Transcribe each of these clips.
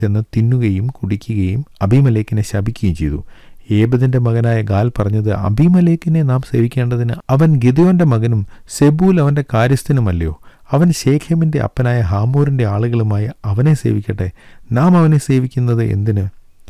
ചെന്ന് തിന്നുകയും കുടിക്കുകയും അബിമലേക്കിനെ ശപിക്കുകയും ചെയ്തു ഏബദിന്റെ മകനായ ഗാൽ പറഞ്ഞത് അബിമലേക്കിനെ നാം സേവിക്കേണ്ടതിന് അവൻ ഗിദയോന്റെ മകനും സെബൂൽ അവന്റെ കാര്യസ്ഥനുമല്ലയോ അവൻ ശേഖേമിന്റെ അപ്പനായ ഹാമൂറിന്റെ ആളുകളുമായി അവനെ സേവിക്കട്ടെ നാം അവനെ സേവിക്കുന്നത് എന്തിന്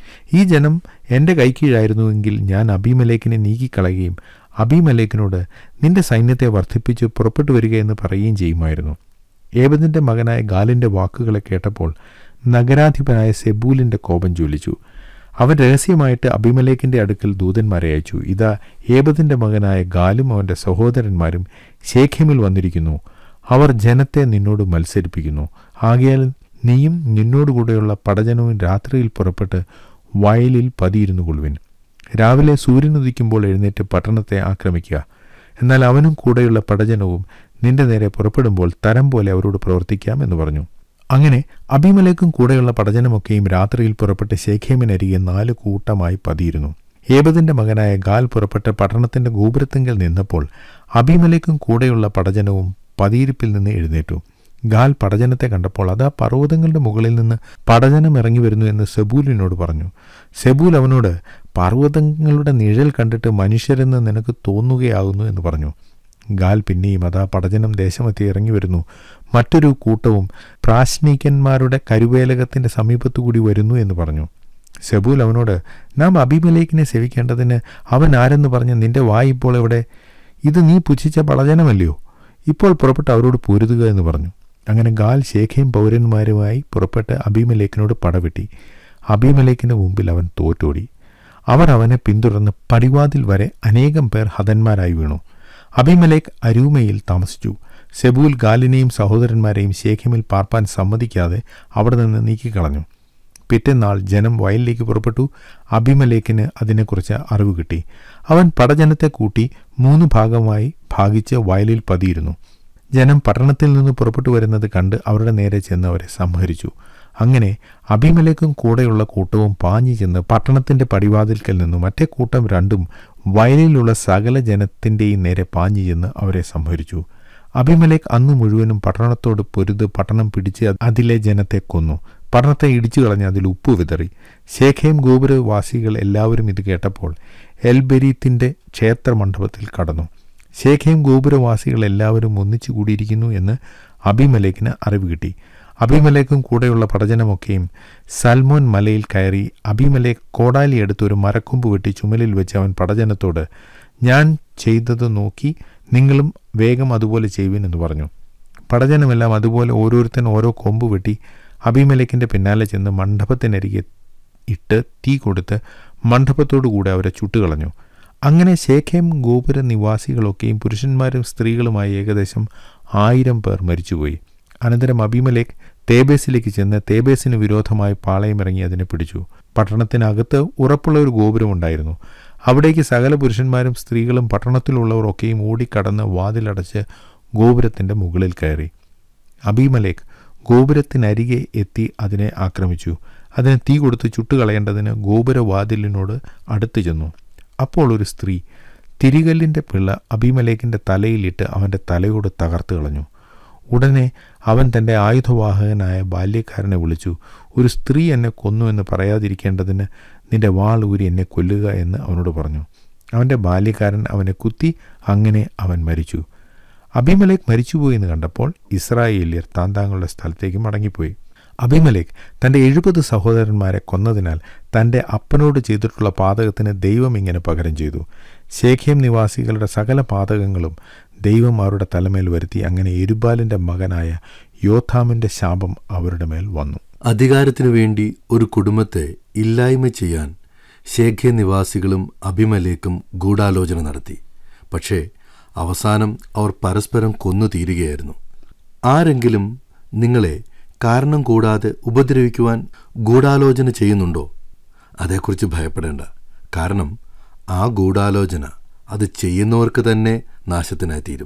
ഈ ജനം എൻ്റെ കൈക്കീഴായിരുന്നുവെങ്കിൽ ഞാൻ അബിമലേക്കിനെ നീക്കിക്കളയുകയും അബിമലേക്കിനോട് നിന്റെ സൈന്യത്തെ വർദ്ധിപ്പിച്ച് പുറപ്പെട്ടു വരിക എന്ന് പറയുകയും ചെയ്യുമായിരുന്നു ഏബദിന്റെ മകനായ ഗാലിന്റെ വാക്കുകളെ കേട്ടപ്പോൾ നഗരാധിപനായ സെബൂലിന്റെ കോപം ജ്വലിച്ചു അവൻ രഹസ്യമായിട്ട് അബിമലേക്കിന്റെ അടുക്കൽ ദൂതന്മാരെ അയച്ചു ഇതാ ഏബദിന്റെ മകനായ ഗാലും അവന്റെ സഹോദരന്മാരും ശേഖ്യമിൽ വന്നിരിക്കുന്നു അവർ ജനത്തെ നിന്നോട് മത്സരിപ്പിക്കുന്നു ആകയാൽ നീയും നിന്നോടുകൂടെയുള്ള പടജനവും രാത്രിയിൽ പുറപ്പെട്ട് വയലിൽ പതിയിരുന്നു കൊള്ളുവിൻ രാവിലെ സൂര്യൻ ഉദിക്കുമ്പോൾ എഴുന്നേറ്റ് പട്ടണത്തെ ആക്രമിക്കുക എന്നാൽ അവനും കൂടെയുള്ള പടജനവും നിന്റെ നേരെ പുറപ്പെടുമ്പോൾ തരം പോലെ അവരോട് പ്രവർത്തിക്കാം എന്ന് പറഞ്ഞു അങ്ങനെ അഭിമലേക്കും കൂടെയുള്ള പടജനമൊക്കെയും രാത്രിയിൽ പുറപ്പെട്ട് ശേഖേമിനരികെ നാല് കൂട്ടമായി പതിയിരുന്നു ഏബദിന്റെ മകനായ ഗാൽ പുറപ്പെട്ട് പട്ടണത്തിന്റെ ഗോപുരത്തിങ്കൽ നിന്നപ്പോൾ അഭിമലേക്കും കൂടെയുള്ള പടജനവും പതിയിരിപ്പിൽ നിന്ന് എഴുന്നേറ്റു ഗാൽ പടജനത്തെ കണ്ടപ്പോൾ അതാ പർവ്വതങ്ങളുടെ മുകളിൽ നിന്ന് പടജനം ഇറങ്ങി വരുന്നു എന്ന് സെബൂലിനോട് പറഞ്ഞു സെബൂൽ അവനോട് പർവ്വതങ്ങളുടെ നിഴൽ കണ്ടിട്ട് മനുഷ്യരെന്ന് നിനക്ക് തോന്നുകയാകുന്നു എന്ന് പറഞ്ഞു ഗാൽ പിന്നെയും അതാ പടജനം ദേശമെത്തി ഇറങ്ങി വരുന്നു മറ്റൊരു കൂട്ടവും പ്രാശ്നികന്മാരുടെ കരുവേലകത്തിന്റെ സമീപത്തുകൂടി വരുന്നു എന്ന് പറഞ്ഞു സെബൂൽ അവനോട് നാം അഭിമലേക്കിനെ സേവിക്കേണ്ടതിന് അവൻ ആരെന്ന് പറഞ്ഞ് നിന്റെ വായ് ഇപ്പോൾ എവിടെ ഇത് നീ പുച്ഛിച്ച പടജനമല്ലയോ ഇപ്പോൾ പുറപ്പെട്ട് അവരോട് പൊരുതുക എന്ന് പറഞ്ഞു അങ്ങനെ ഗാൽ ശേഖയും പൗരന്മാരുമായി പുറപ്പെട്ട് അബിമലേക്കിനോട് പടവെട്ടി അബിമലേക്കിന് മുമ്പിൽ അവൻ തോറ്റോടി അവർ അവനെ പിന്തുടർന്ന് പടിവാതിൽ വരെ അനേകം പേർ ഹതന്മാരായി വീണു അബിമലേക്ക് അരൂമയിൽ താമസിച്ചു സെബൂൽ ഗാലിനെയും സഹോദരന്മാരെയും ശേഖമിൽ പാർപ്പാൻ സമ്മതിക്കാതെ അവിടെ നിന്ന് നീക്കിക്കളഞ്ഞു പിറ്റേന്നാൾ ജനം വയലിലേക്ക് പുറപ്പെട്ടു അബിമലേക്കിന് അതിനെക്കുറിച്ച് അറിവ് കിട്ടി അവൻ പടജനത്തെ കൂട്ടി മൂന്ന് ഭാഗമായി ഭാഗിച്ച് വയലിൽ പതിയിരുന്നു ജനം പട്ടണത്തിൽ നിന്ന് പുറപ്പെട്ടു വരുന്നത് കണ്ട് അവരുടെ നേരെ ചെന്ന് അവരെ സംഹരിച്ചു അങ്ങനെ അഭിമലേക്കും കൂടെയുള്ള കൂട്ടവും പാഞ്ഞു ചെന്ന് പട്ടണത്തിന്റെ പടിവാതിൽക്കൽ നിന്നു മറ്റേ കൂട്ടം രണ്ടും വയലിലുള്ള സകല ജനത്തിൻ്റെയും നേരെ പാഞ്ഞു ചെന്ന് അവരെ സംഹരിച്ചു അഭിമലേഖ് അന്നു മുഴുവനും പട്ടണത്തോട് പൊരുത് പട്ടണം പിടിച്ച് അതിലെ ജനത്തെ കൊന്നു പട്ടണത്തെ ഇടിച്ചു കളഞ്ഞ് അതിൽ ഉപ്പ് വിതറി ശേഖയം ഗോപുരവാസികൾ എല്ലാവരും ഇത് കേട്ടപ്പോൾ എൽബെരീത്തിന്റെ ക്ഷേത്ര മണ്ഡപത്തിൽ കടന്നു ശേഖയം ഗോപുരവാസികൾ എല്ലാവരും ഒന്നിച്ചു കൂടിയിരിക്കുന്നു എന്ന് അഭിമലേഖിന് അറിവ് കിട്ടി അഭിമലേക്കും കൂടെയുള്ള പടജനമൊക്കെയും സൽമോൻ മലയിൽ കയറി അഭിമലേഖ് കോടാലി എടുത്ത് ഒരു മരക്കൊമ്പ് വെട്ടി ചുമലിൽ വെച്ച് അവൻ പടജനത്തോട് ഞാൻ ചെയ്തത് നോക്കി നിങ്ങളും വേഗം അതുപോലെ ചെയ്യുവിൻ എന്ന് പറഞ്ഞു പടജനമെല്ലാം അതുപോലെ ഓരോരുത്തൻ ഓരോ കൊമ്പ് വെട്ടി അഭിമലേക്കിൻ്റെ പിന്നാലെ ചെന്ന് മണ്ഡപത്തിനരികെ ഇട്ട് തീ കൊടുത്ത് മണ്ഡപത്തോടുകൂടെ അവരെ ചുട്ടുകളഞ്ഞു അങ്ങനെ ശേഖയം ഗോപുര നിവാസികളൊക്കെയും പുരുഷന്മാരും സ്ത്രീകളുമായി ഏകദേശം ആയിരം പേർ മരിച്ചുപോയി അനന്തരം അബിമലേഖ് തേബേസിലേക്ക് ചെന്ന് തേബേസിന് വിരോധമായി പാളയമിറങ്ങി അതിനെ പിടിച്ചു പട്ടണത്തിനകത്ത് ഉറപ്പുള്ള ഒരു ഗോപുരമുണ്ടായിരുന്നു അവിടേക്ക് സകല പുരുഷന്മാരും സ്ത്രീകളും പട്ടണത്തിലുള്ളവർ ഒക്കെയും ഓടിക്കടന്ന് വാതിലടച്ച് ഗോപുരത്തിൻ്റെ മുകളിൽ കയറി അബിമലേഖ് ഗോപുരത്തിനരികെ എത്തി അതിനെ ആക്രമിച്ചു അതിന് തീ കൊടുത്ത് ചുട്ടുകളയേണ്ടതിന് ഗോപുരവാതിലിനോട് അടുത്തു ചെന്നു അപ്പോൾ ഒരു സ്ത്രീ തിരികല്ലിൻ്റെ പിള്ള അഭിമലേഖിൻ്റെ തലയിലിട്ട് അവൻ്റെ തലയോട് തകർത്ത് കളഞ്ഞു ഉടനെ അവൻ തൻ്റെ ആയുധവാഹകനായ ബാല്യക്കാരനെ വിളിച്ചു ഒരു സ്ത്രീ എന്നെ കൊന്നു എന്ന് പറയാതിരിക്കേണ്ടതിന് നിന്റെ വാൾ ഊരി എന്നെ കൊല്ലുക എന്ന് അവനോട് പറഞ്ഞു അവൻ്റെ ബാല്യക്കാരൻ അവനെ കുത്തി അങ്ങനെ അവൻ മരിച്ചു അഭിമലേഖ് മരിച്ചുപോയി എന്ന് കണ്ടപ്പോൾ ഇസ്രായേലിയർ താൻ താങ്കളുടെ സ്ഥലത്തേക്ക് മടങ്ങിപ്പോയി അഭിമലേഖ് തൻ്റെ എഴുപത് സഹോദരന്മാരെ കൊന്നതിനാൽ തൻ്റെ അപ്പനോട് ചെയ്തിട്ടുള്ള പാതകത്തിന് ദൈവം ഇങ്ങനെ പകരം ചെയ്തു ശേഖ്യം നിവാസികളുടെ സകല പാതകങ്ങളും ദൈവം അവരുടെ തലമേൽ വരുത്തി അങ്ങനെ എരുബാലിൻ്റെ മകനായ യോഥാമിൻ്റെ ശാപം അവരുടെ മേൽ വന്നു അധികാരത്തിനു വേണ്ടി ഒരു കുടുംബത്തെ ഇല്ലായ്മ ചെയ്യാൻ ശേഖ്യ നിവാസികളും അഭിമലേക്കും ഗൂഢാലോചന നടത്തി പക്ഷേ അവസാനം അവർ പരസ്പരം കൊന്നു തീരുകയായിരുന്നു ആരെങ്കിലും നിങ്ങളെ കാരണം കൂടാതെ ഉപദ്രവിക്കുവാൻ ഗൂഢാലോചന ചെയ്യുന്നുണ്ടോ അതേക്കുറിച്ച് ഭയപ്പെടേണ്ട കാരണം ആ ഗൂഢാലോചന അത് ചെയ്യുന്നവർക്ക് തന്നെ നാശത്തിനായി തീരും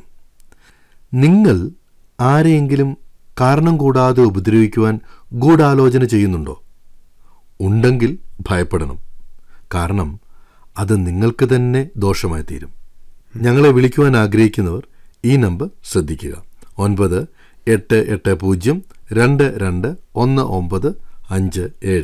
നിങ്ങൾ ആരെയെങ്കിലും കാരണം കൂടാതെ ഉപദ്രവിക്കുവാൻ ഗൂഢാലോചന ചെയ്യുന്നുണ്ടോ ഉണ്ടെങ്കിൽ ഭയപ്പെടണം കാരണം അത് നിങ്ങൾക്ക് തന്നെ ദോഷമായി തീരും ഞങ്ങളെ വിളിക്കുവാൻ ആഗ്രഹിക്കുന്നവർ ഈ നമ്പർ ശ്രദ്ധിക്കുക ഒൻപത് എട്ട് എട്ട് പൂജ്യം രണ്ട് രണ്ട് ഒന്ന് ഒമ്പത് അഞ്ച് ഏഴ്